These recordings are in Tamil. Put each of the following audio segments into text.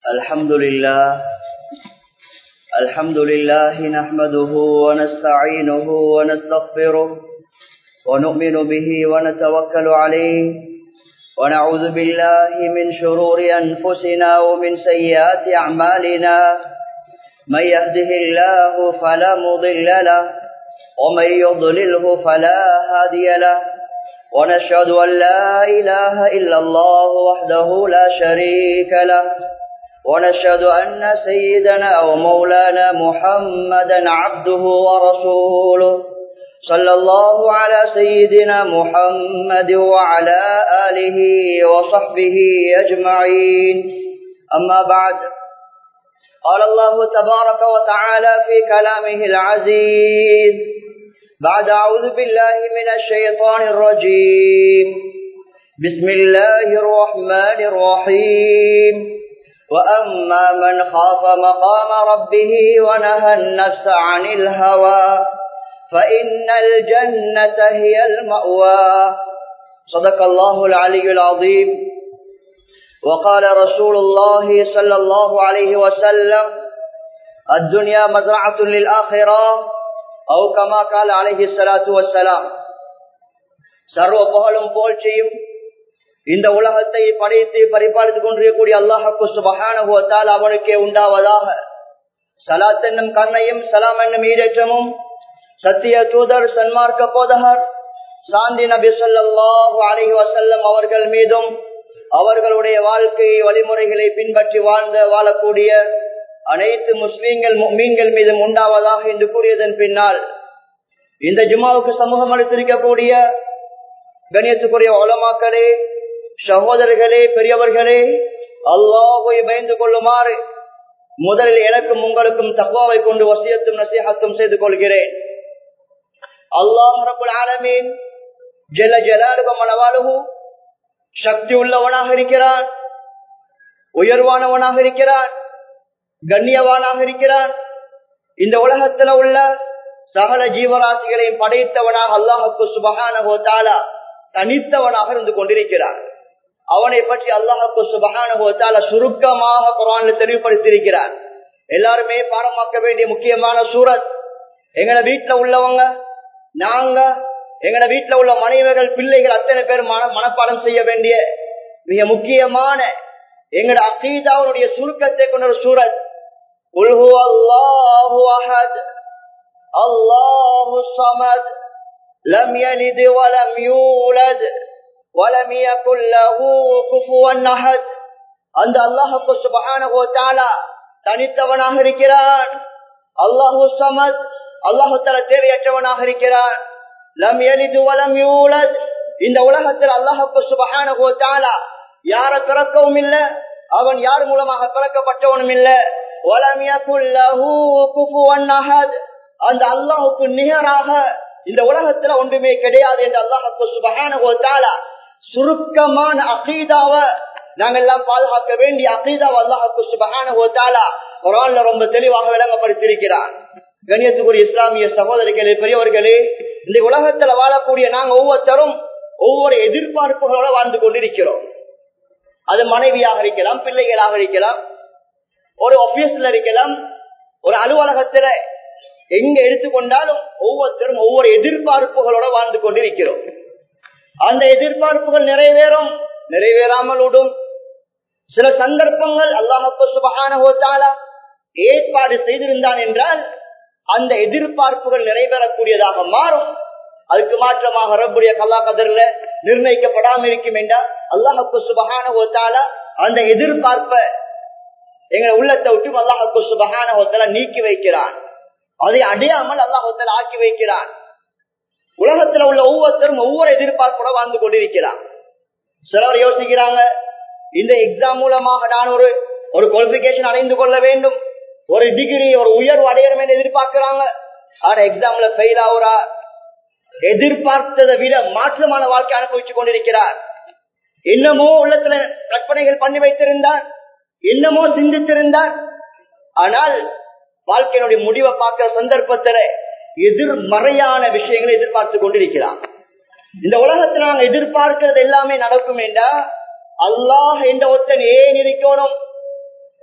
الحمد لله الحمد لله نحمده ونستعينه ونستغفره ونؤمن به ونتوكل عليه ونعوذ بالله من شرور أنفسنا ومن سيئات أعمالنا من يهده الله فلا مضل له ومن يضلله فلا هادي له ونشهد أن لا إله إلا الله وحده لا شريك له ونشهد أن سيدنا ومولانا محمدا عبده ورسوله صلى الله على سيدنا محمد وعلى آله وصحبه أجمعين أما بعد قال الله تبارك وتعالى في كلامه العزيز بعد أعوذ بالله من الشيطان الرجيم بسم الله الرحمن الرحيم وأما من خاف مقام ربه ونهى النفس عن الهوى فإن الجنة هي المأوى صدق الله العلي العظيم وقال رسول الله صلى الله عليه وسلم الدنيا مزرعة للآخرة أو كما قال عليه الصلاة والسلام சர்வ புகழும் போழ்ச்சியும் இந்த உலகத்தை படைத்து பரிபாலித்துக் கொண்டிருக்கக்கூடிய அல்லாஹு சுபகானுபவத்தால் அவனுக்கே உண்டாவதாக சலாத் என்னும் கண்ணையும் சலாம் என்னும் ஈரேற்றமும் சத்திய தூதர் சன்மார்க்க போதகர் சாந்தி நபி சொல்லாஹு அலஹி வசல்லம் அவர்கள் மீதும் அவர்களுடைய வாழ்க்கை வழிமுறைகளை பின்பற்றி வாழ்ந்த வாழக்கூடிய அனைத்து முஸ்லீம்கள் மீன்கள் மீதும் உண்டாவதாக என்று கூறியதன் பின்னால் இந்த ஜுமாவுக்கு சமூகம் அளித்திருக்கக்கூடிய கணியத்துக்குரிய உலமாக்களே சகோதரர்களே பெரியவர்களே அல்லாஹை பயந்து கொள்ளுமாறு முதலில் எனக்கும் உங்களுக்கும் தக்குவாவை கொண்டு வசியத்தும் நசீகத்தும் செய்து கொள்கிறேன் அல்லாஹ் ரபுல் ஆலமீன் ஜெல ஜலாலுகமனவாலுகு சக்தி உள்ளவனாக இருக்கிறான் உயர்வானவனாக இருக்கிறான் கண்ணியவானாக இருக்கிறான் இந்த உலகத்துல உள்ள சகல ஜீவராசிகளையும் படைத்தவனாக அல்லாஹுக்கு சுபகானகோத்தாலா தனித்தவனாக இருந்து கொண்டிருக்கிறான் அவனை பற்றி அல்லாஹுக்கு சுபகானகோத்தால சுருக்கமாக குரான்ல தெளிவுபடுத்தியிருக்கிறார் எல்லாருமே பாடமாக்க வேண்டிய முக்கியமான சூரத் எங்கட வீட்டுல உள்ளவங்க நாங்க எங்கட வீட்டுல உள்ள மனைவர்கள் பிள்ளைகள் அத்தனை பேர் மனப்பாடம் செய்ய வேண்டிய மிக முக்கியமான எங்கட அகீதாவுடைய சுருக்கத்தை கொண்ட ஒரு சூரத் அல்லாஹு அஹத் அல்லாஹு சமத் لم يلد ولم يولد ولم يكن له كفوا احد அந்த அல்லாஹ்வுக்கு சுப்ஹானஹு வ தஆலா தனித்தவனாக இருக்கிறான் அல்லாஹு சமத் அல்லாஹு தஆலா தேவையற்றவனாக இருக்கிறான் லம் யலிது வலம் யூலத் இந்த உலகத்தில் அல்லாஹ்வுக்கு சுப்ஹானஹு வ தஆலா யார பிறக்கவும் இல்ல அவன் யார் மூலமாக பிறக்கப்பட்டவனும் இல்ல வலம் யகுல் லஹு குஃபுவன் அஹத் அந்த அல்லாஹ்வுக்கு நிகராக இந்த உலகத்துல ஒன்றுமே கிடையாது என்று அல்லாஹுக்கு சுபஹானஹு வ தஆலா சுருக்கமான அகீதாவ நாங்கள் எல்லாம் பாதுகாக்க வேண்டிய அகீதாவ அல்லாஹுக்கு சுபஹானஹு வ தஆலா குர்ஆன்ல ரொம்ப தெளிவாக விளங்கப்படுத்தியிருக்கிறார் கண்ணியத்துக்குரிய இஸ்லாமிய சகோதரிகளே பெரியவர்களே இந்த உலகத்துல வாழக்கூடிய நாங்க ஒவ்வொருத்தரும் ஒவ்வொரு எதிர்பார்ப்புகளோட வாழ்ந்து கொண்டிருக்கிறோம் அது மனைவியாக இருக்கலாம் பிள்ளைகளாக இருக்கலாம் ஒரு ஆபீஸ்ல இருக்கலாம் ஒரு அலுவலகத்துல எங்க எடுத்துக்கொண்டாலும் ஒவ்வொருத்தரும் ஒவ்வொரு எதிர்பார்ப்புகளோட வாழ்ந்து கொண்டிருக்கிறோம் அந்த எதிர்பார்ப்புகள் நிறைவேறும் நிறைவேறாமல் விடும் சில சந்தர்ப்பங்கள் அல்லாஹப்பு சுபகான ஏற்பாடு செய்திருந்தான் என்றால் அந்த எதிர்பார்ப்புகள் நிறைவேறக்கூடியதாக மாறும் அதுக்கு மாற்றமாக ரப்புடைய கல்லா கதர்ல நிர்ணயிக்கப்படாமல் இருக்கும் என்றால் அல்லாஹப்பு சுபகான அந்த எதிர்பார்ப்ப எங்க உள்ளத்தை விட்டு அல்லாஹப்பு சுபகான நீக்கி வைக்கிறான் அதை அடையாமல் அல்லாஹத்தில் ஆக்கி வைக்கிறான் உலகத்துல உள்ள ஒவ்வொருத்தரும் ஒவ்வொரு எதிர்பார்ப்போட வாழ்ந்து கொண்டிருக்கிறான் சிலர் யோசிக்கிறாங்க இந்த எக்ஸாம் மூலமாக நான் ஒரு ஒரு குவாலிபிகேஷன் அடைந்து கொள்ள வேண்டும் ஒரு டிகிரி ஒரு உயர்வு அடையணும் என்று எதிர்பார்க்கிறாங்க ஆனா எக்ஸாம்ல ஃபெயில் ஆகுறா எதிர்பார்த்ததை விட மாற்றமான வாழ்க்கை அனுபவிச்சு கொண்டிருக்கிறார் என்னமோ உள்ளத்துல கற்பனைகள் பண்ணி வைத்திருந்தார் என்னமோ சிந்தித்திருந்தார் ஆனால் வாழ்க்கையினுடைய முடிவை பார்க்கிற சந்தர்ப்பத்துல எதிர்மறையான விஷயங்களை எதிர்பார்த்து கொண்டிருக்கிறான் இந்த உலகத்துல நாங்க எதிர்பார்க்கிறது எல்லாமே நடக்கும் என்றா அல்லாஹ் என்ற ஒருத்தன் ஏன் இருக்கணும்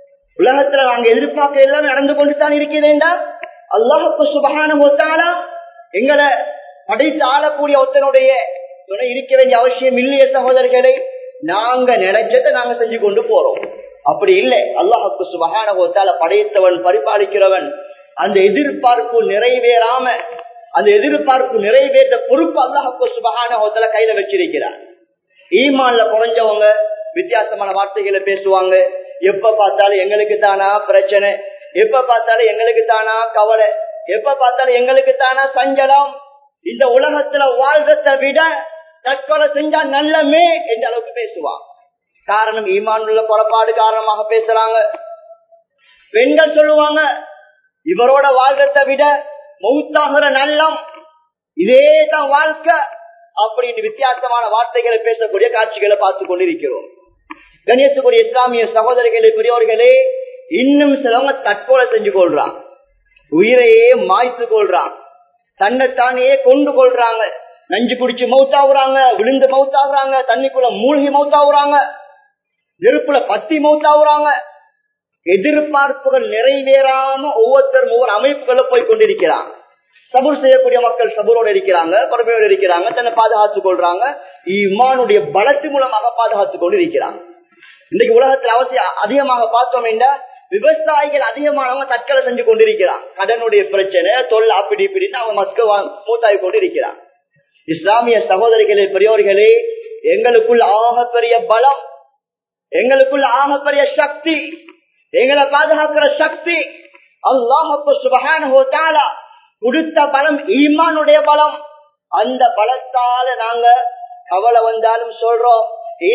உலகத்துல நாங்க எதிர்பார்க்க எல்லாம் நடந்து கொண்டு தான் இருக்கிறேன்டா அல்லாஹுக்கு சுபகான ஒத்தாலா எங்களை படைத்து ஆளக்கூடிய ஒருத்தனுடைய துணை இருக்க வேண்டிய அவசியம் இல்லையே சகோதரர்களை நாங்க நினைச்சதை நாங்க செஞ்சு கொண்டு போறோம் அப்படி இல்லை அல்லாஹுக்கு சுபகான ஒத்தால படைத்தவன் பரிபாலிக்கிறவன் அந்த எதிர்பார்ப்பு நிறைவேறாம அந்த எதிர்பார்ப்பு நிறைவேற்ற பொறுப்பு அல்லாஹுக்கு சுபகான ஒத்தால கையில வச்சிருக்கிறான் ஈமான்ல குறைஞ்சவங்க வித்தியாசமான வார்த்தைகளை பேசுவாங்க எப்ப பார்த்தாலும் எங்களுக்கு தானா பிரச்சனை எப்ப பார்த்தாலும் எங்களுக்கு தானா கவலை எப்ப பார்த்தாலும் எங்களுக்கு தானா சஞ்சலம் இந்த உலகத்துல வாழ்றதை விட தற்கொலை செஞ்சா நல்லமே என்ற அளவுக்கு பேசுவான் காரணம் ஈமான் உள்ள புறப்பாடு காரணமாக பேசுறாங்க பெண்கள் சொல்லுவாங்க இவரோட வாழ்றதை விட மௌத்தாகிற நல்லம் இதே தான் வாழ்க்கை அப்படின்னு வித்தியாசமான வார்த்தைகளை பேசக்கூடிய காட்சிகளை பார்த்து கொண்டிருக்கிறோம் கணேசக்கூடிய இஸ்லாமிய சகோதரிகளே பெரியவர்களே இன்னும் சிலவங்க தற்கொலை செஞ்சு கொள்றான் உயிரையே மாய்த்து கொள்றான் தன்னைத்தானே கொண்டு கொள்றாங்க நஞ்சு பிடிச்சு மவுத்தாகுறாங்க விழுந்து மவுத்தாகுறாங்க தண்ணிக்குள்ள மூழ்கி மவுத்தாகுறாங்க நெருப்புல பத்தி மவுத்தாகுறாங்க எதிர்பார்ப்புகள் நிறைவேறாம ஒவ்வொருத்தரும் ஒவ்வொரு அமைப்புகளை போய் கொண்டிருக்கிறான் சபூர் செய்யக்கூடிய மக்கள் சபூரோடு இருக்கிறாங்க பொறுமையோடு இருக்கிறாங்க தன்னை பாதுகாத்துக் கொள்றாங்க இம்மானுடைய பலத்து மூலமாக பாதுகாத்துக் கொண்டு இருக்கிறாங்க இன்னைக்கு உலகத்தில் அவசியம் அதிகமாக பார்த்தோம் என்றா விவசாயிகள் அதிகமானவங்க தற்கொலை செஞ்சு கொண்டிருக்கிறான் கடனுடைய பிரச்சனை தொல் அப்படி இப்படின்னு அவங்க மஸ்க மூத்தாய் கொண்டிருக்கிறான் இஸ்லாமிய சகோதரிகளே பெரியோர்களே எங்களுக்குள் ஆகப்பெரிய பலம் எங்களுக்குள் ஆகப்பெரிய சக்தி எங்களை பாதுகாக்கிற சக்தி அல்லாஹப்பு சுபகான கொடுத்த பலம் ஈமானுடைய பலம் அந்த பலத்தால நாங்க கவலை வந்தாலும் சொல்றோம்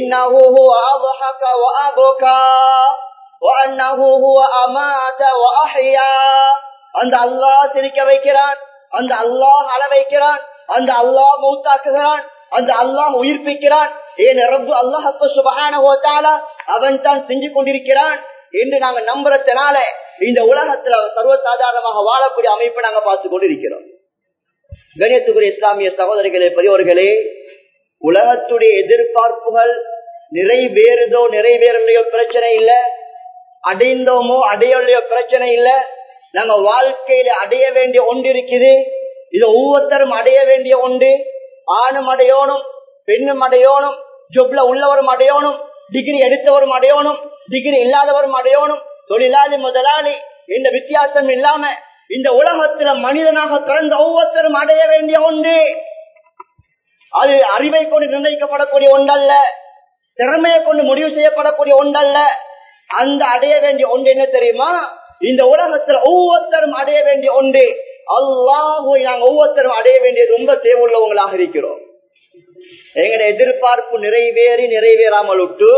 அந்த அல்லாஹ் சிரிக்க வைக்கிறான் அந்த அல்லாஹ் அள வைக்கிறான் அந்த அல்லாஹ் மௌத்தாக்குகிறான் அந்த அல்லாஹ் உயிர்ப்பிக்கிறான் ஏன் ரப்பு அல்லாஹப்பு சுபகான ஓத்தாலா அவன் தான் செஞ்சு கொண்டிருக்கிறான் என்று நாங்க நம்புறதுனால இந்த உலகத்துல சர்வசாதாரணமாக வாழக்கூடிய அமைப்பை நாங்க பார்த்து கொண்டிருக்கிறோம் கணியத்துக்குரிய இஸ்லாமிய சகோதரிகளே பெரியவர்களே உலகத்துடைய எதிர்பார்ப்புகள் நிறைவேறுதோ நிறைவேறலையோ பிரச்சனை இல்ல அடைந்தோமோ அடையலையோ பிரச்சனை இல்ல நம்ம வாழ்க்கையில அடைய வேண்டிய ஒன்று இருக்குது இது ஒவ்வொருத்தரும் அடைய வேண்டிய ஒன்று ஆணும் அடையோனும் பெண்ணும் அடையோனும் ஜொப்ல உள்ளவரும் அடையோனும் டிகிரி எடுத்தவரும் அடையோனும் டிகிரி இல்லாதவரும் அடையோனும் தொழிலாளி முதலாளி இந்த வித்தியாசம் இல்லாம இந்த உலகத்துல மனிதனாக பிறந்த ஒவ்வொருத்தரும் அடைய வேண்டிய ஒன்று அது அறிவை கொண்டு நிர்ணயிக்கப்படக்கூடிய ஒன்றல்ல திறமையை கொண்டு முடிவு செய்யப்படக்கூடிய ஒன்றல்ல அந்த அடைய வேண்டிய ஒன்று என்ன தெரியுமா இந்த உலகத்துல ஒவ்வொருத்தரும் அடைய வேண்டிய ஒன்று அல்லாஹுவை நாங்க ஒவ்வொருத்தரும் அடைய வேண்டியது ரொம்ப தேவையுள்ளவங்களாக இருக்கிறோம் எங்களுடைய எதிர்பார்ப்பு நிறைவேறி நிறைவேறாமல் விட்டு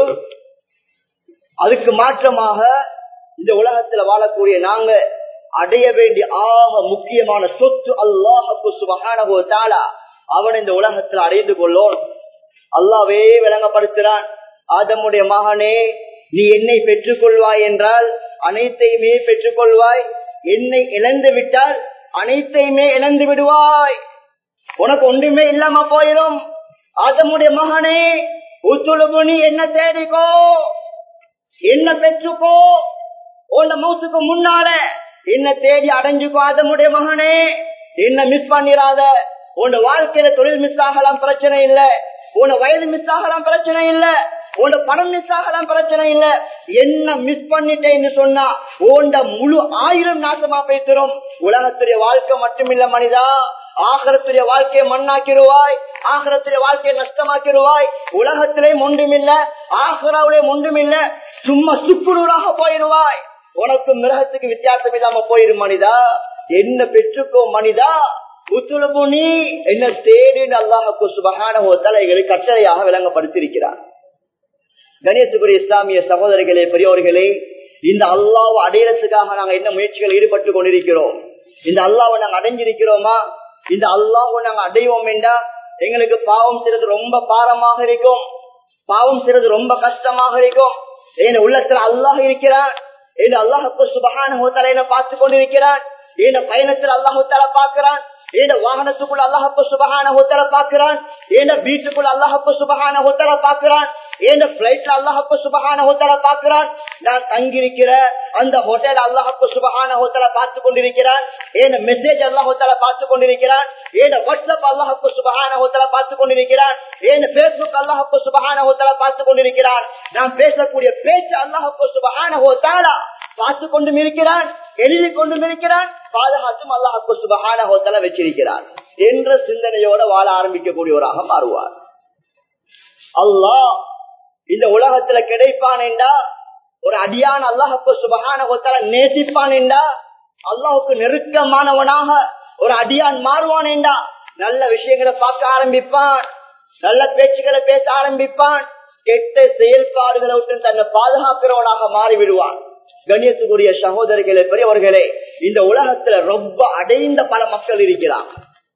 அதுக்கு மாற்றமாக இந்த உலகத்துல வாழக்கூடிய நாங்க அடைய வேண்டிய ஆக முக்கியமான சொத்து அல்லாஹு சுபகானகோ தாலா அவன் இந்த உலகத்துல அடைந்து கொள்ளோம் அல்லாவே விளங்கப்படுத்துறான் ஆதமுடைய மகனே நீ என்னை பெற்றுக் கொள்வாய் என்றால் அனைத்தையுமே பெற்றுக் கொள்வாய் என்னை இழந்து விட்டால் அனைத்தையுமே இழந்து விடுவாய் உனக்கு ஒன்றுமே இல்லாம போயிடும் ஆதமுடைய மகனே உத்துழுபு என்ன தேடிக்கோ என்ன பெற்றுக்கோ உன்ன மௌத்துக்கு முன்னால என்ன தேடி அடைஞ்சுக்கோ ஆதமுடைய மகனே என்ன மிஸ் பண்ணிடாத உன் வாழ்க்கையில தொழில் மிஸ் ஆகலாம் பிரச்சனை இல்ல உன வயது மிஸ் ஆகலாம் பிரச்சனை இல்ல உன் பணம் மிஸ் ஆகலாம் பிரச்சனை இல்ல என்ன மிஸ் பண்ணிட்டேன்னு சொன்னா உண்ட முழு ஆயிரம் நாசமா பேசுறோம் உலகத்துடைய வாழ்க்கை மட்டுமில்ல மனிதா ஆகரத்துடைய வாழ்க்கையை மண்ணாக்கிடுவாய் ஆகரத்துடைய வாழ்க்கையை நஷ்டமாக்கிடுவாய் உலகத்திலேயும் ஒன்றுமில்ல ஆகராவிலேயும் ஒன்றுமில்ல சும்மா சுக்குநூறாக போயிடுவாய் உனக்கு மிருகத்துக்கு வித்தியாசம் இல்லாம போயிரும் மனிதா என்ன பெற்றுக்கோ மனிதா உத்துழப்பு நீ என்ன தேடி அல்லாஹு சுபகான தலைகளை கட்டளையாக விளங்கப்படுத்தியிருக்கிறார் கணேசுக்குரிய இஸ்லாமிய சகோதரிகளே பெரியவர்களே இந்த அல்லாவை அடையறதுக்காக நாங்க என்ன முயற்சிகள் ஈடுபட்டு கொண்டிருக்கிறோம் இந்த அல்லாவை நாங்க அடைஞ்சிருக்கிறோமா இந்த அல்லாவை நாங்க அடைவோம் என்றா எங்களுக்கு பாவம் செய்யறது ரொம்ப பாரமாக இருக்கும் பாவம் செய்யறது ரொம்ப கஷ்டமாக இருக்கும் என் உள்ளத்துல அல்லாஹ் இருக்கிறான் என் அல்லாஹுக்கு சுபகான ஹோத்தலையில பார்த்து கொண்டிருக்கிறான் என் பயணத்தில் அல்லாஹு தலா பாக்குறான் ஏன வாகனத்துக்குள்ள அல்லாஹப்பு சுபகான ஹோத்தல பாக்குறான் ஏன வீட்டுக்குள்ள அல்லாஹப்பு சுபகான ஹோத்தல பாக்குறான் ஏன் பிளைட்ல அல்லாஹப்பு சுபகான ஹோட்டல பாக்குறான் நான் தங்கியிருக்கிற அந்த ஹோட்டல் அல்லாஹப்பு சுபகான ஹோட்டல பார்த்து கொண்டிருக்கிறான் ஏன் மெசேஜ் அல்லாஹ் ஹோட்டல பார்த்து கொண்டிருக்கிறான் ஏன் வாட்ஸ்அப் அல்லாஹப்பு சுபகான ஹோட்டல பார்த்து கொண்டிருக்கிறான் ஏன் பேஸ்புக் அல்லாஹப்பு சுபகான ஹோட்டல பார்த்து கொண்டிருக்கிறான் நான் பேசக்கூடிய பேச்சு அல்லாஹப்பு சுபகான ஹோட்டாலா பார்த்து கொண்டும் இருக்கிறான் எழுதி கொண்டும் இருக்கிறான் பாதுகாத்தும் அல்லாஹப்பு சுபகான ஹோட்டல வச்சிருக்கிறான் என்ற சிந்தனையோட வாழ ஆரம்பிக்கக்கூடியவராக மாறுவார் அல்லாஹ் இந்த உலகத்துல கிடைப்பான் என்றா ஒரு அடியான் அல்லாஹுக்கு சுபகான ஹோட்டல நேசிப்பான் என்றா அல்லாஹுக்கு நெருக்கமானவனாக ஒரு அடியான் மாறுவான் என்றா நல்ல விஷயங்களை பார்க்க ஆரம்பிப்பான் நல்ல பேச்சுகளை பேச ஆரம்பிப்பான் கெட்ட செயல்பாடுகளை விட்டு தன்னை பாதுகாக்கிறவனாக மாறிவிடுவான் கண்ணியத்துக்குரிய சகோதரிகளே பெரியவர்களே இந்த உலகத்துல ரொம்ப அடைந்த பல மக்கள் இருக்கிறாங்க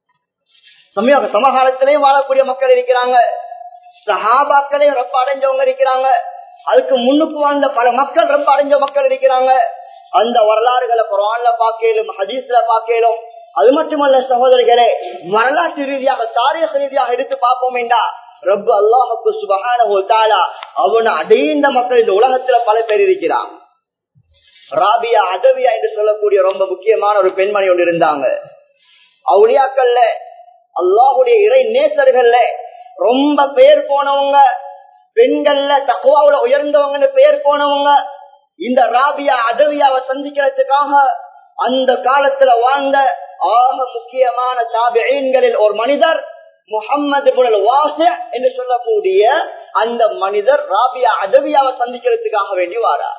சமய சமகாலத்திலையும் வாழக்கூடிய மக்கள் இருக்கிறாங்க சஹாபாக்களையும் ரொம்ப அடைஞ்சவங்க இருக்கிறாங்க அதுக்கு முன்னுக்கு வாழ்ந்த பல மக்கள் ரொம்ப அடைஞ்ச மக்கள் இருக்கிறாங்க அந்த வரலாறுகளை குரான்ல பாக்கலும் ஹதீஸ்ல பாக்கலும் அது மட்டுமல்ல சகோதரிகளே வரலாற்று ரீதியாக தாரியக ரீதியாக எடுத்து பார்ப்போம் என்றா ரப்பு அல்லாஹுக்கு சுபகான அவனை அடைந்த மக்கள் இந்த உலகத்துல பல பேர் இருக்கிறான் ராபியா அதவியா என்று சொல்லக்கூடிய ரொம்ப முக்கியமான ஒரு பெண்மணி ஒன்று இருந்தாங்க அவுளியாக்கள்ல அல்லாஹுடைய இறை நேசர்கள்ல ரொம்ப பெயர் போனவங்க பெண்கள்ல தக்குவாவுல உயர்ந்தவங்கன்னு பெயர் போனவங்க இந்த ராபியா அதவியாவை சந்திக்கிறதுக்காக அந்த காலத்துல வாழ்ந்த ஆக முக்கியமான தாபிகளில் ஒரு மனிதர் முகம்மது புனல் வாச என்று சொல்லக்கூடிய அந்த மனிதர் ராபியா அதவியாவை சந்திக்கிறதுக்காக வேண்டி வாரார்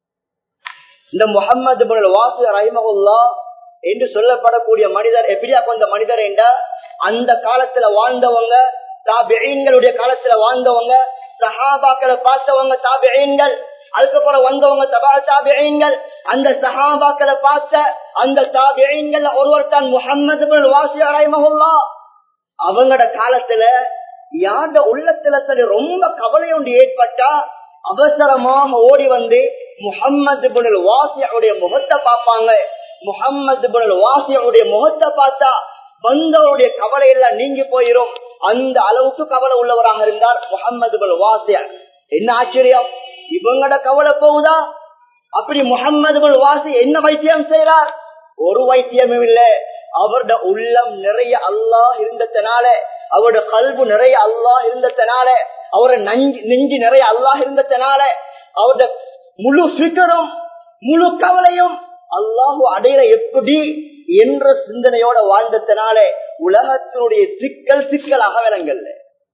இந்த முகம்மது புனல் வாச ரஹிமகுல்லா என்று சொல்லப்படக்கூடிய மனிதர் எப்படியா கொண்ட மனிதர் என்ற அந்த காலத்துல வாழ்ந்தவங்க தாபியன்களுடைய காலத்துல வாழ்ந்தவங்க சஹாபாக்களை பார்த்தவங்க தாபியன்கள் அதுக்கப்புறம் வந்தவங்க தபா தாபியன்கள் அந்த சஹாபாக்களை பார்த்த அந்த தாபியன்கள் ஒருவர் தான் முகமது வாசியா ரஹிமகுல்லா அவங்களோட காலத்துல யாருடைய உள்ளத்துல சரி ரொம்ப கவலை ஒன்று ஏற்பட்டா அவசரமாக ஓடி வந்து முகம்மது புனல் வாசியாவுடைய முகத்தை பார்ப்பாங்க முகம்மது புனல் வாசியாவுடைய முகத்தை பார்த்தா வந்தவருடைய கவலை எல்லாம் நீங்கி போயிரும் அந்த அளவுக்கு கவலை உள்ளவராக இருந்தார் முகம்மது புல் வாசியா என்ன ஆச்சரியம் இவங்களோட கவலை போகுதா அப்படி முகம்மது புல் வாசி என்ன வைத்தியம் செய்யறார் ஒரு வைத்தியமும் இல்ல அவருடைய உள்ளம் நிறைய அல்லாஹ் இருந்ததுனால அவருடைய கல்பு நிறைய அல்லாஹ் இருந்ததுனால அவருடைய நஞ்சு நெஞ்சு நிறைய அல்லாஹ் இருந்ததுனால அவருடைய முழு சிக்கரும் முழு கவலையும் அல்லாஹு அடையில எப்படி என்ற சிந்தனையோட வாழ்ந்ததுனால உலகத்தினுடைய சிக்கல் சிக்கலாக விளங்கல்ல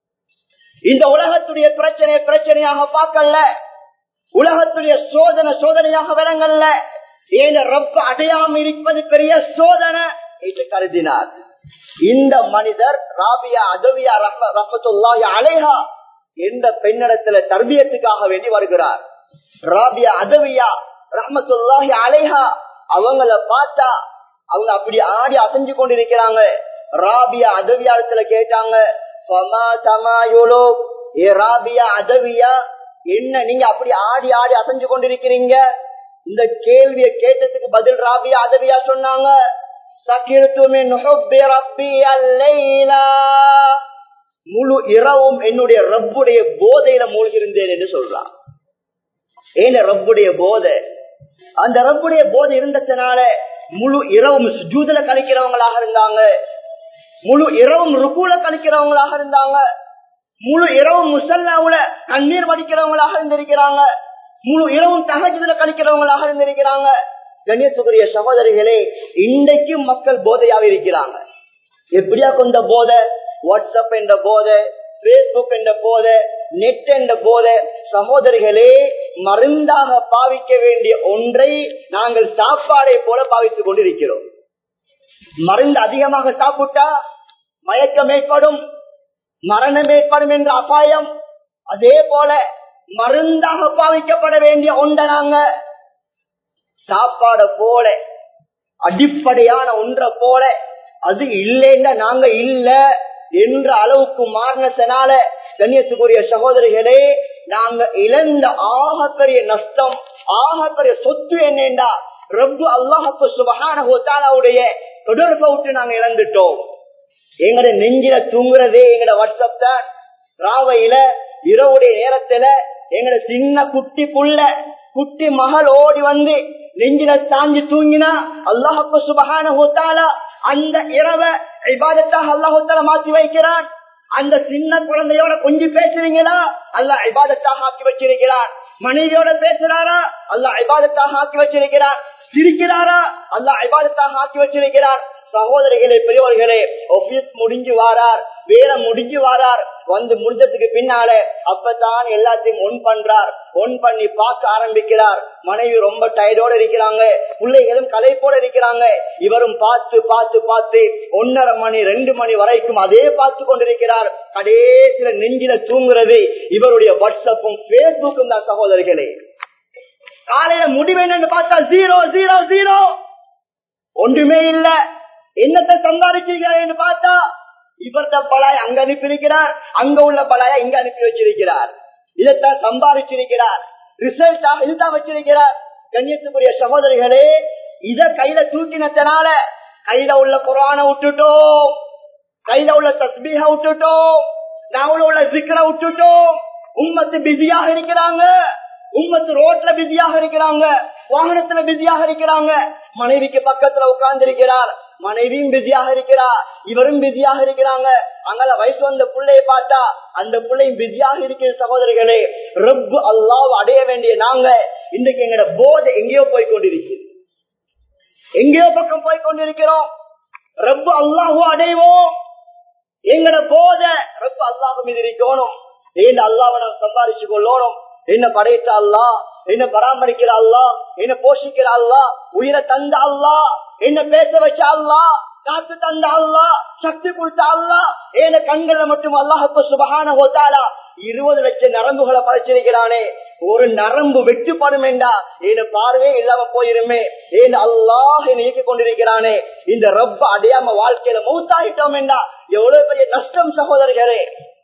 இந்த உலகத்துடைய பிரச்சனை பிரச்சனையாக பார்க்கல உலகத்துடைய சோதனை சோதனையாக விளங்கல்ல ஏன் ரப்ப அடையாம இருப்பது பெரிய சோதனை என்று கருதினார் இந்த மனிதர் ராபியா அதவியா ரஹமத்துல்லாஹி அலைஹா என்ற பெண்ணிடத்துல தர்பியத்துக்காக வேண்டி வருகிறார் ராபியா அதவியா ரஹமத்துல்லாஹி அலைஹா அவங்கள பார்த்தா அவங்க அப்படி ஆடி அசைஞ்சு கொண்டிருக்கிறாங்க ராபியா அதவியாலத்துல கேட்டாங்க ஏ ராபியா அதவியா என்ன நீங்க அப்படி ஆடி ஆடி அசைஞ்சு கொண்டிருக்கிறீங்க இந்த கேள்வியை கேட்டதுக்கு பதில் ராபியா அதவியா சொன்னாங்க முழு இரவும் என்னுடைய ரப்புடைய போதையில மூழ்கிருந்தேன் என்று சொல்றான் ஏன ரப்புடைய போதை அந்த ரப்புடைய போதை இருந்ததுனால முழு இரவும் ஜூதுல கழிக்கிறவங்களாக இருந்தாங்க முழு இரவும் ருக்குல கழிக்கிறவங்களாக இருந்தாங்க முழு இரவும் முசல்லாவுல கண்ணீர் வடிக்கிறவங்களாக இருந்திருக்கிறாங்க முழு இரவும் தகஜத்துல கழிக்கிறவங்களாக இருந்திருக்கிறாங்க கண்ணியத்துக்குரிய சகோதரிகளே இன்றைக்கும் மக்கள் போதையாக இருக்கிறாங்க எப்படியா கொண்ட போதை வாட்ஸ்அப் என்ற போதை பேஸ்புக் என்ற போதை நெட் என்ற போதை சகோதரிகளே மருந்தாக பாவிக்க வேண்டிய ஒன்றை நாங்கள் சாப்பாடை போல பாவித்துக் கொண்டிருக்கிறோம் மருந்து அதிகமாக சாப்பிட்டா மயக்கம் ஏற்படும் மரணம் ஏற்படும் என்ற அபாயம் அதே போல மருந்தாக பாவிக்கப்பட வேண்டிய ஒன்றை நாங்க சாப்பாட போல அடிப்படையான ஒன்றை போல அது இல்லைன்னா நாங்க இல்ல என்ற அளவுக்கு மாறினத்தினால கண்ணியத்துக்குரிய சகோதரிகளே நாங்க இழந்த ஆகப்பெரிய நஷ்டம் ஆகப்பெரிய சொத்து என்னண்டா ரப்பு அல்லாஹப்பு சுபகானுடைய தொடர்பை விட்டு நாங்க இழந்துட்டோம் எங்கட நெஞ்சில தூங்குறதே எங்கட வாட்ஸ்அப் தான் ராவையில இரவுடைய நேரத்துல எங்கட சின்ன குட்டி புள்ள குட்டி மகள் ஓடி வந்து நெஞ்சில தாங்கி தூங்கினா அல்லாஹப்பு சுபகான ஹோத்தாலா அந்த இரவ இபாதத்தாக அல்லாஹால மாத்தி வைக்கிறான் அந்த சின்ன குழந்தையோட கொஞ்சம் பேசுறீங்களா அல்ல இபாதத்தாக ஆக்கி வச்சிருக்கிறான் மனைவியோட பேசுறாரா அல்ல இபாதத்தாக ஆக்கி வச்சிருக்கிறான் சிரிக்கிறாரா அல்ல இபாதத்தாக ஆக்கி வச்சிருக்கிறார் சகோதரிகளே பெரியவர்களே ஆபீஸ் முடிஞ்சு வாரார் வேலை முடிஞ்சு வாரார் வந்து முடிஞ்சதுக்கு பின்னால அப்பதான் எல்லாத்தையும் ஒன் பண்றார் ஒன் பண்ணி பார்க்க ஆரம்பிக்கிறார் மனைவி ரொம்ப டயர்டோட இருக்கிறாங்க பிள்ளைகளும் கலைப்போட இருக்கிறாங்க இவரும் பார்த்து பார்த்து பார்த்து ஒன்னரை மணி ரெண்டு மணி வரைக்கும் அதே பார்த்து கொண்டிருக்கிறார் கடைசியில நெஞ்சில தூங்குறது இவருடைய வாட்ஸ்அப்பும் பேஸ்புக்கும் தான் சகோதரிகளே காலையில முடிவு என்னன்னு பார்த்தா ஜீரோ ஜீரோ ஜீரோ ஒன்றுமே இல்ல என்னத்தை சம்பாதிச்சிருக்கிறார் பார்த்தா இவர்த பலாய் அங்க அனுப்பியிருக்கிறார் அங்க உள்ள பலாய இங்க அனுப்பி வச்சிருக்கிறார் இதைத்தான் சம்பாதிச்சிருக்கிறார் ரிசல்ட் இதுதான் வச்சிருக்கிறார் கண்ணியத்துக்குரிய சகோதரிகளே இத கையில தூக்கினத்தினால கையில உள்ள குரான விட்டுட்டோம் கையில உள்ள தஸ்பீக விட்டுட்டோம் நாவல உள்ள சிக்கனை விட்டுட்டோம் உம்மத்து பிஸியாக இருக்கிறாங்க உம்மத்து ரோட்ல பிஸியாக இருக்கிறாங்க வாகனத்துல பிஸியாக இருக்கிறாங்க மனைவிக்கு பக்கத்துல உட்கார்ந்து இருக்கிறார் மனைவியும் பிஸியாக இருக்கிறார் இவரும் பிஸியாக இருக்கிறாங்க அங்கே வயசு வந்த பிள்ளைய பார்த்தா அந்த பிள்ளையும் பிஸியாக இருக்கிற சகோதரிகளே ரப்பு அல்லாஹ் அடைய வேண்டிய நாங்க இன்றைக்கு எங்கட போதை எங்கேயோ போய் கொண்டிருக்கு எங்கேயோ பக்கம் போய் கொண்டிருக்கிறோம் ரப்பு அல்லாஹும் அடைவோம் எங்கட போத ரப்பு அல்லாஹும் மீது இருக்கணும் ஏன் அல்லாவை நாம் சம்பாதிச்சு கொள்ளணும் என்ன படைத்த அல்லா என்ன பராமரிக்கிற அல்லா என்ன போஷிக்கிற அல்லா உயிரை தந்த அல்லா என்ன பேச வச்ச அல்லா காத்து தந்த அல்லா சக்தி கொடுத்த அல்லா ஏன கண்களை மட்டும் அல்லாஹப்பு சுபகான ஹோத்தாலா இருபது லட்சம் நரம்புகளை பறிச்சிருக்கிறானே ஒரு நரம்பு வெட்டுப்படும் என்றா என் பார்வையே இல்லாம போயிருமே ஏன் அல்லாஹ் இயக்கிக் கொண்டிருக்கிறானே இந்த ரப்ப அடையாம வாழ்க்கையில மூத்தாயிட்டோம் என்றா எவ்வளவு பெரிய நஷ்டம் சகோதரர்களே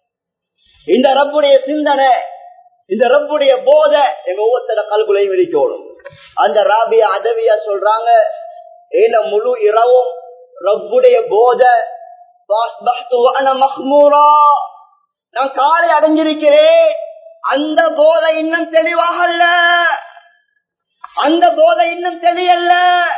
இந்த ரப்புடைய சிந்தனை இந்த ரப்புடைய போத எங்க ஒவ்வொருத்தர கல்குலையும் இருக்கணும் அந்த ராபியா அதவியா சொல்றாங்க ஏன முழு இரவும் ரப்புடைய போத நான் காலை அடைஞ்சிருக்கிறேன் அந்த போதை இன்னும் தெளிவாக அல்ல அந்த போதை இன்னும் தெளியல்ல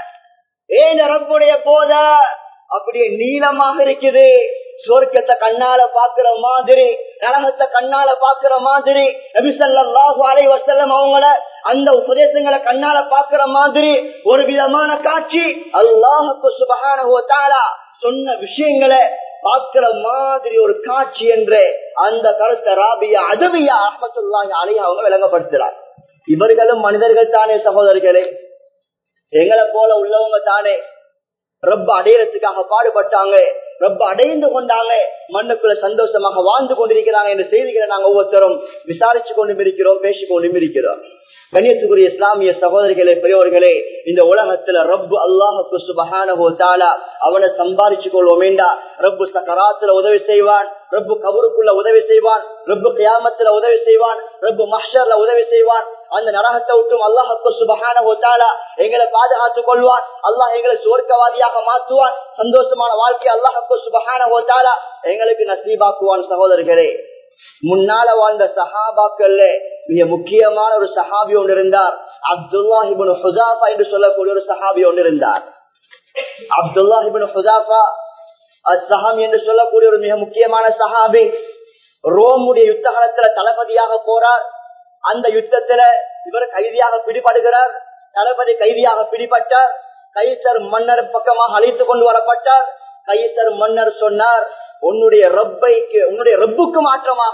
ஏன் ரப்புடைய போத அப்படியே நீளமாக இருக்குது சொர்க்கத்தை கண்ணால பாக்குற மாதிரி நரகத்தை கண்ணால பாக்குற மாதிரி நபிசல்லாஹு அலை வசல்லம் அவங்கள அந்த உபதேசங்களை கண்ணால பாக்குற மாதிரி ஒரு விதமான காட்சி அல்லாஹுக்கு சுபகான சொன்ன விஷயங்களை பார்க்கிற மாதிரி ஒரு காட்சி என்று அந்த கருத்தை ராபியா அதுவியா அஹமத்துல்லாஹி அலையா அவங்க விளங்கப்படுத்துறார் இவர்களும் மனிதர்கள் தானே சகோதரர்களே எங்களை போல உள்ளவங்க தானே ரொம்ப அடையறதுக்காக பாடுபட்டாங்க ரொம்ப அடைந்து கொண்டாங்க மண்ணுக்குள்ள சந்தோஷமாக வாழ்ந்து கொண்டிருக்கிறாங்க என்ற செய்திகளை நாங்க ஒவ்வொருத்தரும் விசாரிச்சு கொண்டும் இருக்கிறோம் பேசிக் கொண்டும் இருக்கிறோம் கண்ணியத்துக்குரிய இஸ்லாமிய சகோதரிகளே பெரியவர்களே இந்த உலகத்துல ரப்பு அல்லாஹுக்கு சுபகான அவனை சம்பாதிச்சு கொள்வோமேண்டா ரப்பு சக்கராத்துல உதவி செய்வான் ரப்பு கபருக்குள்ள உதவி செய்வான் ரப்பு கியாமத்துல உதவி செய்வான் ரப்பு மஹர்ல உதவி செய்வான் அந்த நரகத்தை விட்டும் அல்லாஹுக்கு சுபகான எங்களை பாதுகாத்துக் கொள்வான் அல்லாஹ் எங்களை சுவர்க்கவாதியாக மாற்றுவான் சந்தோஷமான வாழ்க்கை அல்லாஹுக்கு சுபகான எங்களுக்கு நசீபாக்குவான் சகோதரர்களே முன்னால வாழ்ந்த சஹாபாக்கள்ல மிக முக்கியமான ஒரு சஹாபி ஒன்று இருந்தார் அப்துல்லாஹிபின் ஹுதாஃபா என்று சொல்லக்கூடிய ஒரு சஹாபி ஒன்று இருந்தார் அப்துல்லாஹிபின் ஹுதாஃபா சஹாமி என்று சொல்லக்கூடிய ஒரு மிக முக்கியமான சஹாபி ரோமுடைய யுத்த காலத்துல தளபதியாக போறார் அந்த யுத்தத்துல இவர் கைதியாக பிடிபடுகிறார் தளபதி கைதியாக பிடிபட்டார் கைசர் மன்னர் பக்கமாக அழைத்து கொண்டு வரப்பட்டார் கைசர் மன்னர் சொன்னார் உன்னுடைய ரப்பைக்கு உன்னுடைய ரப்புக்கு மாற்றமாக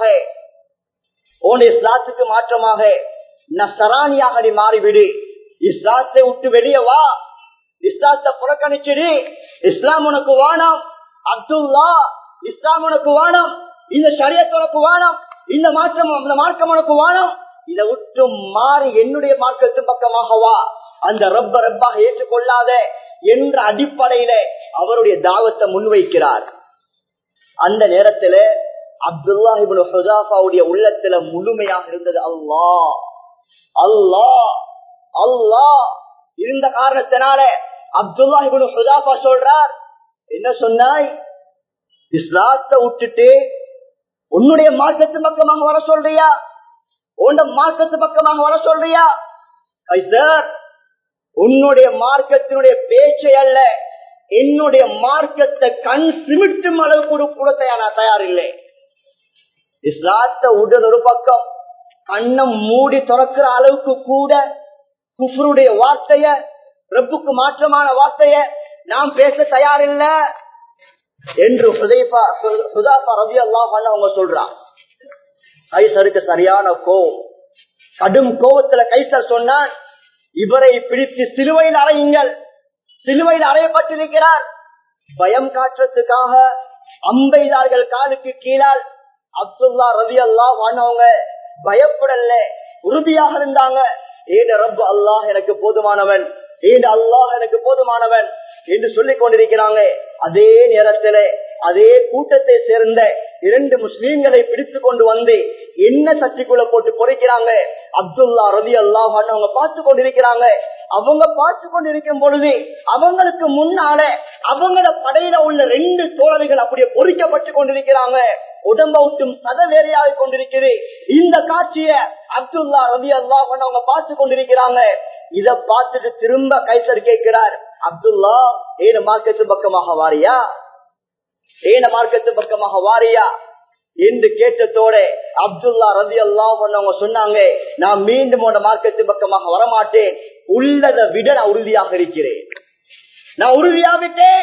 உன்னுடைய இஸ்லாத்துக்கு மாற்றமாக நசராணியாக நீ மாறிவிடு இஸ்லாத்தை விட்டு வெளியே வா இஸ்லாத்தை புறக்கணிச்சிடு இஸ்லாம் உனக்கு வானம் அப்துல்லா இஸ்லாம் உனக்கு வானம் இந்த சரியத் உனக்கு வானம் இந்த மாற்றம் அந்த மார்க்கம் உனக்கு வானம் இதை விட்டு மாறி என்னுடைய மார்க்கத்து பக்கமாக வா அந்த ரப்ப ரப்பாக ஏற்றுக்கொள்ளாத என்ற அடிப்படையில அவருடைய தாவத்தை முன்வைக்கிறார் அந்த நேரத்துல அப்துல்லாஹிபின் ஹுதாஃபாவுடைய உள்ளத்துல முழுமையாக இருந்தது அல்லா அல்லா அல்லா இருந்த காரணத்தினால அப்துல்லாஹிபின் ஹுதாஃபா சொல்றார் என்ன சொன்னாய் இஸ்லாத்தை விட்டுட்டு உன்னுடைய மார்க்கத்து பக்கமாக வர சொல்றியா உன் மார்க்கத்து பக்கமாக வர சொல்றியா கைசர் உன்னுடைய மார்க்கத்தினுடைய பேச்சை அல்ல என்னுடைய மார்க்கத்தை கண் சிமிட்டும் அளவுக்கு ஒரு கூடத்தை நான் தயாரில்லை இஸ்லாத்த உடல் ஒரு பக்கம் கண்ணம் மூடி திறக்கிற அளவுக்கு கூட குஃபருடைய வார்த்தைய ரப்புக்கு மாற்றமான வார்த்தைய நாம் பேச தயாரில்ல என்று சுதாபா ரவி அல்லாஹ் அவங்க சொல்றான் கைசருக்கு சரியான கோவம் கடும் கோபத்துல கைசர் சொன்னான் இவரை பிடித்து சிலுவையில் அறையுங்கள் சிலுவையில் அறையப்பட்டிருக்கிறார் பயம் காட்டுறதுக்காக அம்பெய்தார்கள் காலுக்கு கீழால் அப்துல்லா ரவி அல்லா வானவங்க பயப்படல உறுதியாக இருந்தாங்க ஏன் ரப்பு அல்லாஹ் எனக்கு போதுமானவன் ஏன் அல்லாஹ் எனக்கு போதுமானவன் என்று சொல்லிக் கொண்டிருக்கிறாங்க அதே நேரத்தில் அதே கூட்டத்தை சேர்ந்த இரண்டு முஸ்லீம்களை பிடித்து கொண்டு வந்து என்ன சட்டிக்குள்ள போட்டு பொறிக்கிறாங்க அப்துல்லா ரவி அல்லாஹ் அவங்க பார்த்து கொண்டிருக்கிறாங்க அவங்க பார்த்து கொண்டிருக்கும் பொழுது அவங்களுக்கு முன்னால அவங்கள படையில உள்ள ரெண்டு தோழர்கள் அப்படியே பொறிக்கப்பட்டு கொண்டிருக்கிறாங்க உடம்ப விட்டும் சத வேறையாக கொண்டிருக்கிறது இந்த காட்சிய அப்துல்லா ரவி அல்லாஹ் அவங்க பார்த்து கொண்டிருக்கிறாங்க இத பார்த்துட்டு திரும்ப கைசர் கேட்கிறார் அப்துல்லா ஏன மார்க்கத்து பக்கமாக வாரியா ஏன மார்க்கத்து பக்கமாக வாரியா என்று கேட்டதோட அப்துல்லா ரதி அல்லா அவங்க சொன்னாங்க நான் மீண்டும் உன மார்க்கத்து பக்கமாக வரமாட்டேன் உள்ளதை விட நான் உறுதியாக இருக்கிறேன் நான் உறுதியாவிட்டேன்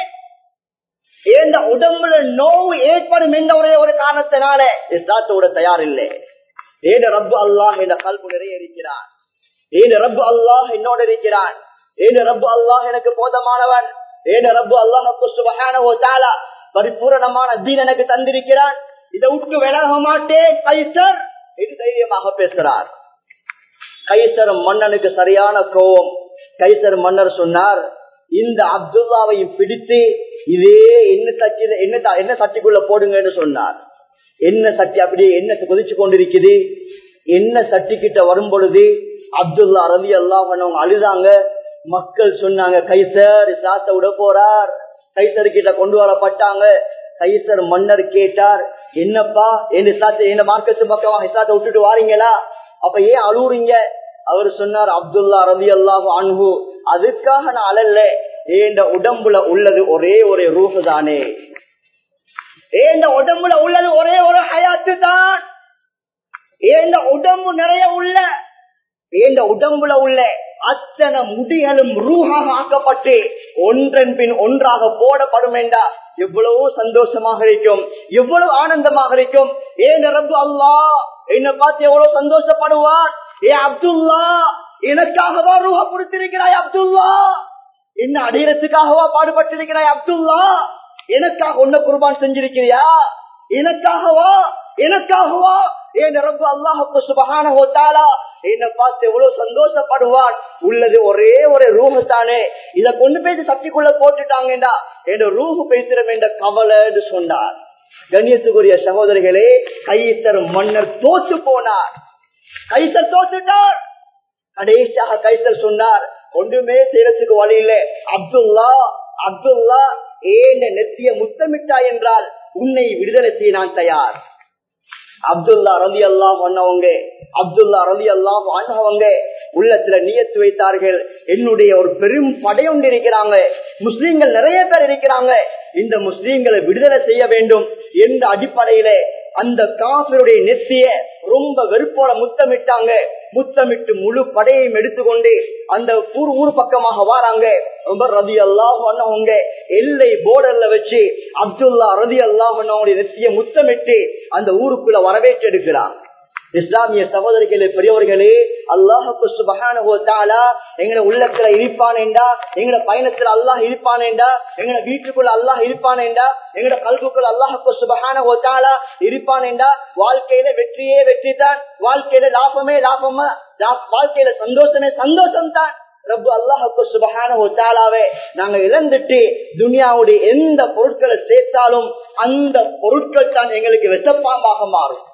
இந்த உடம்புல நோவு ஏற்படும் என்ற ஒரே ஒரு காரணத்தினால இஸ்லாத்தோட தயார் இல்லை ஏன் ரப்பு அல்லாஹ் என்ற கல்பு நிறைய இருக்கிறான் ஏன் ரப்பு அல்லாஹ் என்னோட இருக்கிறான் ஏன் ரப்பு அல்லாஹ் எனக்கு போதமானவன் ஏன் ரப்பு அல்லாஹ் பரிபூரணமான தீன் எனக்கு தந்திருக்கிறான் இதை விட்டு விலக மாட்டேன் கைசர் என்று தைரியமாக பேசுகிறார் கைசர் மன்னனுக்கு சரியான கோபம் கைசர் மன்னர் சொன்னார் இந்த அப்துல்லாவையும் பிடித்து இதே என்ன சட்டி என்ன என்ன சட்டிக்குள்ள போடுங்கன்னு சொன்னார் என்ன சட்டி அப்படியே என்ன கொதிச்சு கொண்டிருக்குது என்ன சட்டி கிட்ட வரும் பொழுது அப்துல்லா ரவி அல்லாஹ் அழுதாங்க மக்கள் சொன்னாங்க கைசர் சாத்த விட போறார் கைசர் கிட்ட கொண்டு வரப்பட்டாங்க கைசர் மன்னர் கேட்டார் என்னப்பா என்ன சாத்த என்ன மார்க்கத்து பக்கமா இஸ்லாத்தை விட்டுட்டு வாரீங்களா அப்ப ஏன் அழுவுறீங்க அவர் சொன்னார் அப்துல்லா ரவி அல்லாஹு அன்பு அதுக்காக நான் அழல்ல ஏண்ட உடம்புல உள்ளது ஒரே ஒரு ரூஹு தானே ஏண்ட உடம்புல உள்ளது ஒரே ஒரு ஹயாத்து தான் ஏண்ட உடம்பு நிறைய உள்ள ஏண்ட உடம்புல உள்ள அத்தனை முடிகளும் ரூஹாக ஆக்கப்பட்டு ஒன்றன் பின் ஒன்றாக போடப்படும் என்றா எவ்வளவு சந்தோஷமாக இருக்கும் எவ்வளவு ஆனந்தமாக இருக்கும் ஏன் ரப்பு அல்லா என்ன பார்த்து எவ்வளவு சந்தோஷப்படுவான் ஏ அப்துல்லா எனக்காகவா ரூஹ கொடுத்திருக்கிறாய் அப்துல்லா என்ன அடையறதுக்காகவா பாடுபட்டிருக்கிறாய் அப்துல்லா எனக்காக ஒன்ன குர்பான் செஞ்சிருக்கிறியா எனக்காகவா எனக்காகவா என் ரப்பு அல்லாஹுக்கு சுபகான ஹோத்தாலா என்ன பார்த்து எவ்வளவு சந்தோஷப்படுவான் உள்ளது ஒரே ஒரு ரூஹு தானே இத கொண்டு போய் சக்திக்குள்ள போட்டுட்டாங்கடா என் ரூஹு பேசுறோம் என்ற கவலைன்னு சொன்னார் கண்ணியத்துக்குரிய சகோதரிகளே கைத்தர் மன்னர் தோத்து போனார் கைசர் தோத்துட்டார் கடைசியாக கைசர் சொன்னார் ஒன்றுமே செய்யறதுக்கு வழி இல்லை அப்துல்லா அப்துல்லா ஏன் நெத்திய முத்தமிட்டா என்றால் உன்னை விடுதலை செய்ய நான் தயார் அப்துல்லா ரலி அல்லாஹ் பண்ணவங்க அப்துல்லா ரலி அல்லாஹ் ஆண்டவங்க உள்ளத்துல நியத்து வைத்தார்கள் என்னுடைய ஒரு பெரும் படை ஒன்று இருக்கிறாங்க முஸ்லீம்கள் நிறைய பேர் இருக்கிறாங்க இந்த முஸ்லீம்களை விடுதலை செய்ய வேண்டும் என்ற அடிப்படையில அந்த காசருடைய நெத்திய ரொம்ப வெறுப்போட முத்தமிட்டாங்க முத்தமிட்டு முழு படையையும் எடுத்துக்கொண்டு அந்த ஊர் ஊர் பக்கமாக வாராங்க ரொம்ப ரதி அல்லாஹ் எல்லை போர்டர்ல வச்சு அப்துல்லா ரதி அல்லாஹ் நெத்திய முத்தமிட்டு அந்த ஊருக்குள்ள வரவேற்று எடுக்கிறான் இஸ்லாமிய சகோதரிகளே பெரியவர்களே அல்லாஹுக்கு சுபகான எங்களை உள்ளத்துல இருப்பானேண்டா எங்கட பயணத்துல அல்லாஹ் இருப்பானேண்டா எங்கட வீட்டுக்குள்ள அல்லாஹ் இருப்பானேண்டா எங்கட கல்புக்குள்ள அல்லாஹுக்கு சுபகான ஓத்தாலா இருப்பானேண்டா வாழ்க்கையில வெற்றியே வெற்றி தான் வாழ்க்கையில லாபமே லாபமா வாழ்க்கையில சந்தோஷமே சந்தோஷம் தான் ரப்பு அல்லாஹுக்கு சுபகான ஒத்தாலாவே நாங்க இழந்துட்டு துனியாவுடைய எந்த பொருட்களை சேர்த்தாலும் அந்த பொருட்கள் தான் எங்களுக்கு விஷப்பாம்பாக மாறும்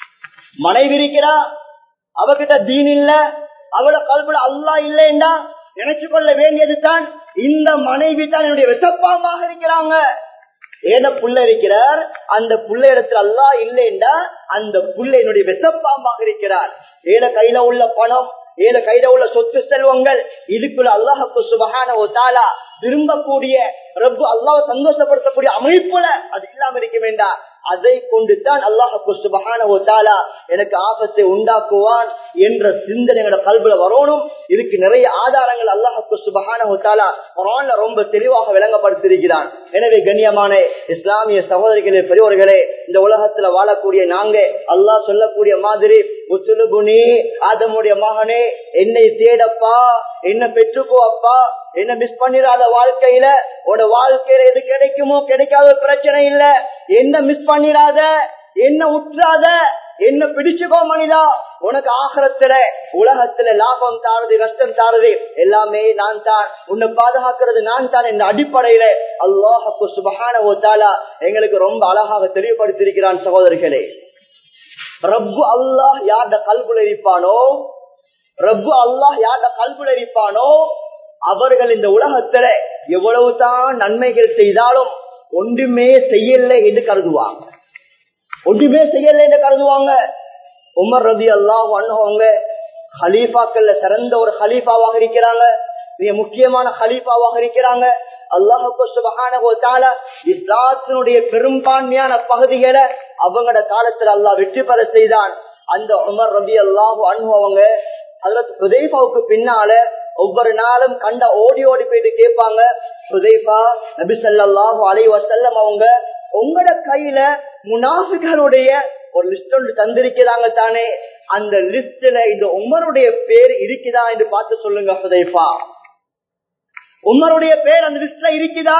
மனைவி இருக்கிறா அவகிட்ட தீன் இல்ல அவள கல்புல அல்லா இல்லைண்டா நினைச்சு கொள்ள வேண்டியது தான் இந்த மனைவி தான் என்னுடைய விஷப்பாம்பாக இருக்கிறாங்க ஏன புள்ள இருக்கிறார் அந்த புள்ள இடத்துல அல்லா இல்லைண்டா அந்த புள்ள என்னுடைய விஷப்பாம்பாக இருக்கிறார் ஏன கையில உள்ள பணம் ஏன கையில உள்ள சொத்து செல்வங்கள் இதுக்குள்ள அல்லாஹு சுபகான தாலா விரும்பக்கூடிய ரப்பு அல்லாஹ் சந்தோஷப்படுத்தக்கூடிய அமைப்புல அது இல்லாம இருக்க வேண்டாம் அதை கொண்டு தான் அல்லாஹு சுபகான தாலா எனக்கு ஆபத்தை உண்டாக்குவான் என்ற சிந்தனை எங்களோட கல்வில வரணும் இதுக்கு நிறைய ஆதாரங்கள் அல்லாஹு சுபகான தாலா குரான்ல ரொம்ப தெளிவாக விளங்கப்படுத்திருக்கிறான் எனவே கண்ணியமான இஸ்லாமிய சகோதரிகளே பெரியவர்களே இந்த உலகத்துல வாழக்கூடிய நாங்க அல்லாஹ் சொல்லக்கூடிய மாதிரி முத்துலுபுனி ஆதமுடைய மகனே என்னை தேடப்பா என்ன பெற்றுக்கோ அப்பா என்ன மிஸ் பண்ணிடாத வாழ்க்கையில உட வாழ்க்கையில எது கிடைக்குமோ கிடைக்காத ஒரு பிரச்சனை இல்ல என்ன மிஸ் பண்ணிடாத என்ன உற்றாத என்ன பிடிச்சுக்கோ மனிதா உனக்கு ஆகரத்துல உலகத்துல லாபம் தாருது கஷ்டம் தாருது எல்லாமே நான் தான் உன்னை பாதுகாக்கிறது நான் தான் என்ற அடிப்படையில அல்லாஹு சுபகான ஓத்தாலா எங்களுக்கு ரொம்ப அழகாக தெளிவுபடுத்தியிருக்கிறான் சகோதரிகளே ரப்பு அல்லாஹ் யார்ட கல்குல இருப்பானோ ரப்பு அல்லாஹ் யார்ட கல்குல இருப்பானோ அவர்கள் இந்த உலகத்துல எவ்வளவுதான் நன்மைகள் செய்தாலும் ஒன்றுமே செய்யல என்று கருதுவாங்க ஒன்றுமே செய்யல என்று கருதுவாங்க உமர் ரதி அல்லாஹ் அண்ணவங்க ஹலீஃபாக்கள்ல சிறந்த ஒரு ஹலீஃபாவாக இருக்கிறாங்க மிக முக்கியமான ஹலீஃபாவாக இருக்கிறாங்க அல்லாஹு இஸ்லாத்தினுடைய பெரும்பான்மையான பகுதிகளை அவங்களோட காலத்துல அல்லாஹ் வெற்றி பெற செய்தான் அந்த உமர் ரபி அல்லாஹு அனுபவங்க அதுல சுதைஃபாவுக்கு பின்னால ஒவ்வொரு நாளும் கண்ட ஓடி ஓடி போயிட்டு கேட்பாங்க சுதைஃபா நபி சல்லாஹு அலை வசல்லம் அவங்க உங்களோட கையில முனாஃபிகளுடைய ஒரு லிஸ்ட் ஒன்று தந்திருக்கிறாங்க தானே அந்த லிஸ்ட்ல இந்த உமருடைய பேர் இருக்குதா என்று பார்த்து சொல்லுங்க சுதைஃபா உமருடைய பேர் அந்த லிஸ்ட்ல இருக்குதா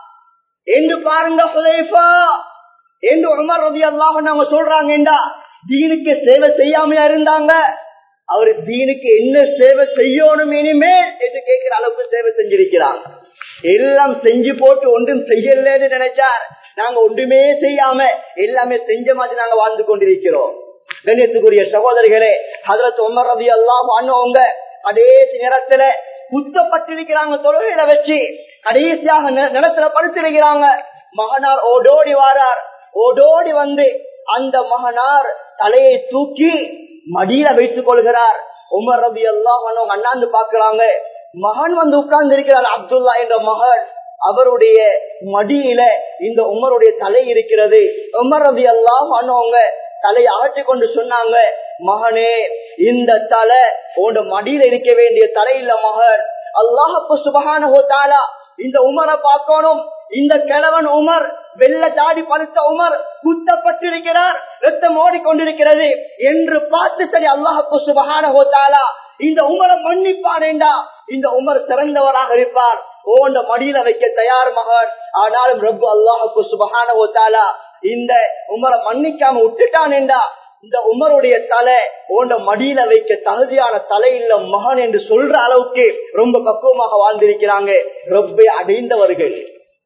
என்று பாருங்க சுதைஃபா என்று உமர் ரவி அல்லாஹ் அவங்க சொல்றாங்கடா தீனுக்கு சேவை செய்யாமையா இருந்தாங்க அவரு தீனுக்கு என்ன சேவை செய்யணும் இனிமேல் என்று கேட்கிற அளவுக்கு சேவை செஞ்சிருக்கிறாங்க எல்லாம் செஞ்சு போட்டு ஒன்றும் செய்யலன்னு நினைச்சார் நாங்க ஒன்றுமே செய்யாம எல்லாமே செஞ்ச மாதிரி நாங்க வாழ்ந்து கொண்டிருக்கிறோம் கண்ணியத்துக்குரிய சகோதரிகளே அதற்கு உமர் ரவி எல்லாம் அவங்க கடைசி நேரத்துல குத்தப்பட்டிருக்கிறாங்க தொழுகையில வச்சு கடைசியாக நிலத்துல படுத்திருக்கிறாங்க மகனார் ஓடோடி வாரார் ஓடோடி வந்து அந்த மகனார் தலையை தூக்கி மடியில வைத்துக் கொள்கிறார் உமர் ரபி எல்லாம் அண்ணாந்து பாக்குறாங்க மகன் வந்து உட்கார்ந்து இருக்கிறார் அப்துல்லா என்ற மகன் அவருடைய மடியில இந்த உமருடைய தலை இருக்கிறது உமர் ரபி எல்லாம் அவங்க தலையை அகற்றி கொண்டு சொன்னாங்க மகனே இந்த தலை உன் மடியில இருக்க வேண்டிய தலை இல்ல மகன் அல்லாஹப்பு சுபகான தாலா இந்த உமரை பார்க்கணும் இந்த கிழவன் உமர் வெள்ள தாடி பழுத்த உமர் குத்தப்பட்டிருக்கிறார் ரத்தம் ஓடிக்கொண்டிருக்கிறது என்று பார்த்து சரி அல்லாஹப்பு சுபகான ஹோத்தாலா இந்த உமரை மன்னிப்பானேண்டா இந்த உமர் சிறந்தவராக இருப்பார் ஓண்ட மடியில வைக்க தயார் மகன் ஆனாலும் ரப்பு அல்லாஹப்பு சுபகான ஹோத்தாலா இந்த உமரை மன்னிக்காம விட்டுட்டானேண்டா இந்த உமருடைய தலை ஓண்ட மடியில வைக்க தகுதியான தலை இல்ல மகன் என்று சொல்ற அளவுக்கு ரொம்ப பக்குவமாக வாழ்ந்திருக்கிறாங்க ரொப்பை அடைந்தவர்கள்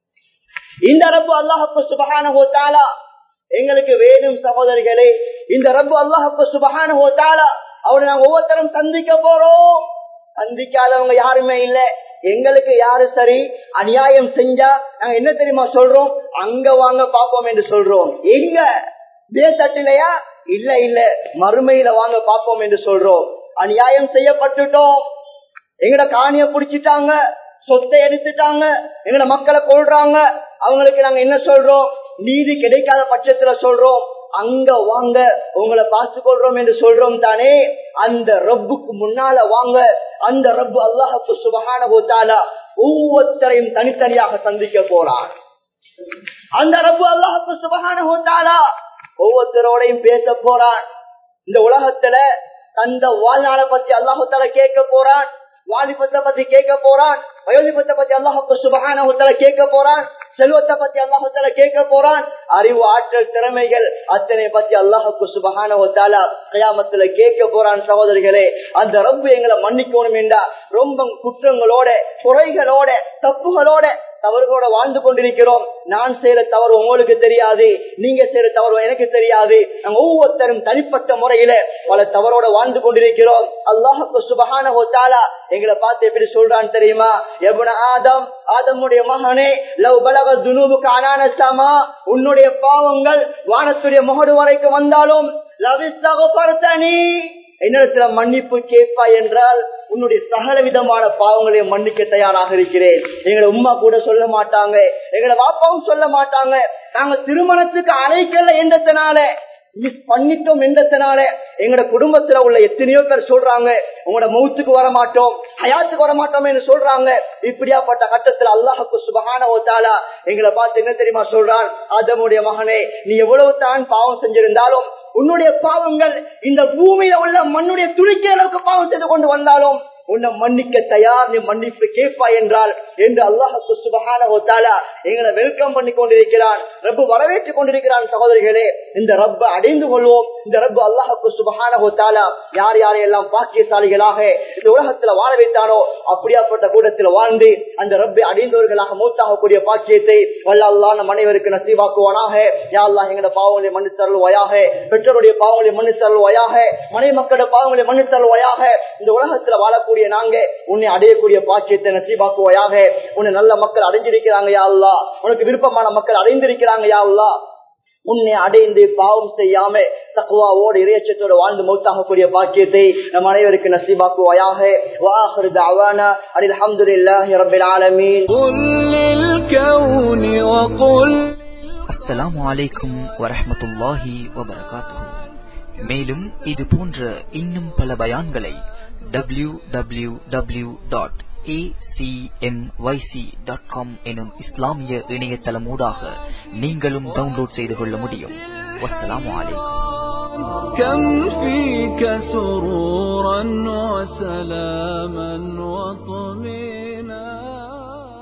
இந்த ரப்பு அல்லாஹப்பு சுபகான ஹோத்தாலா எங்களுக்கு வேணும் சகோதரிகளே இந்த ரப்பு அல்லாஹப்பு சுபகான ஹோத்தாலா அவரை நாங்க ஒவ்வொருத்தரும் சந்திக்க போறோம் சந்திக்காதவங்க யாருமே இல்ல எங்களுக்கு யாரு சரி அநியாயம் செஞ்சா நாங்க என்ன தெரியுமா சொல்றோம் அங்க வாங்க பாப்போம் என்று சொல்றோம் எங்க தேசத்திலையா இல்ல இல்ல மறுமையில வாங்க பாப்போம் என்று சொல்றோம் அநியாயம் செய்யப்பட்டுட்டோம் எங்கட காணிய புடிச்சிட்டாங்க சொத்தை எடுத்துட்டாங்க எங்கட மக்களை கொள்றாங்க அவங்களுக்கு நாங்க என்ன சொல்றோம் நீதி கிடைக்காத பட்சத்துல சொல்றோம் அங்க வாங்க உங்களை பார்த்து கொள்றோம் என்று சொல்றோம் தானே அந்த ரப்புக்கு முன்னால வாங்க அந்த ரப்பு அல்லாஹுக்கு சுபகான போத்தாலா ஒவ்வொருத்தரையும் தனித்தனியாக சந்திக்க போறான் அந்த ரப்பு அல்லாஹுக்கு சுபகான போத்தாலா ஒவ்வொருத்தரோடையும் பேச போறான் இந்த உலகத்துல தந்த வாழ்நாளை பத்தி அல்லாஹால கேட்க போறான் வாலிபத்தை பத்தி கேட்க போறான் வயோலிபத்தை பத்தி அல்லாஹு சுபகான கேட்க போறான் செல்வத்தை பத்தி அல்லாஹால கேட்க போறான் அறிவு ஆற்றல் திறமைகள் அத்தனை பத்தி அல்லாஹுக்கு சுபகான கயாமத்துல கேட்க போறான் சகோதரிகளே அந்த ரப்பு எங்களை மன்னிக்கணும் என்றா ரொம்ப குற்றங்களோட குறைகளோட தப்புகளோட தவறுகளோட வாழ்ந்து கொண்டிருக்கிறோம் நான் செய்யற தவறு உங்களுக்கு தெரியாது நீங்க செய்யற தவறு எனக்கு தெரியாது நாங்க ஒவ்வொருத்தரும் தனிப்பட்ட முறையில பல தவறோட வாழ்ந்து கொண்டிருக்கிறோம் அல்லாஹுக்கு சுபகான தாலா எங்களை பார்த்து எப்படி சொல்றான்னு தெரியுமா எவன ஆதம் ஆதமுடைய மகனே லவ் பலக துனூபுக்கு அனானசாமா உன்னுடைய பாவங்கள் வானத்துடைய முகடு வரைக்கும் வந்தாலும் லவிஸ்தகப்படுத்தனி என்னிடத்துல மன்னிப்பு கேட்பாய் என்றால் உன்னுடைய சகல விதமான பாவங்களை மன்னிக்க தயாராக இருக்கிறேன் எங்களை உமா கூட சொல்ல மாட்டாங்க எங்களை வாப்பாவும் சொல்ல மாட்டாங்க நாங்க திருமணத்துக்கு அழைக்கல என்றதுனால மிஸ் பண்ணிட்டோம் என்றதுனால எங்களோட குடும்பத்துல உள்ள எத்தனையோ பேர் சொல்றாங்க உங்களோட மௌத்துக்கு வர மாட்டோம் ஹயாத்துக்கு வர மாட்டோம் என்று சொல்றாங்க இப்படியாப்பட்ட கட்டத்துல அல்லாஹுக்கு சுபகான ஓத்தாலா எங்களை பார்த்து என்ன தெரியுமா சொல்றான் அதமுடைய மகனே நீ எவ்வளவு தான் பாவம் செஞ்சிருந்தாலும் உன்னுடைய பாவங்கள் இந்த பூமியில உள்ள மண்ணுடைய துணிக்க அளவுக்கு பாவம் செய்து கொண்டு வந்தாலும் உன்னை மன்னிக்க தயார் நீ மன்னிப்பு கேட்பாய் என்றால் என்று அல்லாஹு சுபகான எங்களை வெல்கம் பண்ணி கொண்டிருக்கிறான் ரப்பு வரவேற்றுக் கொண்டிருக்கிறான் சகோதரிகளே இந்த ரப்ப அடைந்து கொள்வோம் இந்த ரப்பு அல்லாஹுக்கு சுபகான யார் யாரையெல்லாம் பாக்கியசாலிகளாக இந்த உலகத்துல வாழ வைத்தானோ அப்படியாப்பட்ட கூட்டத்தில் வாழ்ந்து அந்த ரப்பை அடைந்தவர்களாக மூத்தாகக்கூடிய பாக்கியத்தை வல்ல அல்லா நம் அனைவருக்கு நசீவாக்குவானாக யாழ்லா எங்களோட பாவங்களை மன்னி தருவாயாக பெற்றோருடைய பாவங்களை மன்னி தருவாயாக மனை மக்களோட பாவங்களை மன்னி தருவாயாக இந்த உலகத்துல வாழக்கூடிய நாங்க உன்னை அடையக்கூடிய பாக்கியத்தை நசீவாக்குவாயாக உன்னை நல்ல மக்கள் அடைஞ்சிருக்கிறாங்க யா அல்லா உனக்கு விருப்பமான மக்கள் அடைந்திருக்கிறாங்க யா அல்லா உன்னை அடைந்து பாவம் செய்யாம தக்குவாவோடு இறையச்சத்தோடு வாழ்ந்து மௌத்தாகக்கூடிய பாக்கியத்தை நம் அனைவருக்கு நசீபாக்குவாயாக வாஹர் தாவானா அனில் அஹமதுல்லாஹி ரப்பில் ஆலமீன் அஸ்ஸலாமு அலைக்கும் வரஹ்மத்துல்லாஹி வபரகாத்துஹு மேலும் இது போன்ற இன்னும் பல பயான்களை W W W dot acmyc.com எனும் இஸ்லாமிய இணையதளமூடாக நீங்களும் டவுன்லோட் செய்து கொள்ள முடியும் வஸ்ஸலாமு அலைக்கும் كم فيك سرورا وسلاما وطمئنا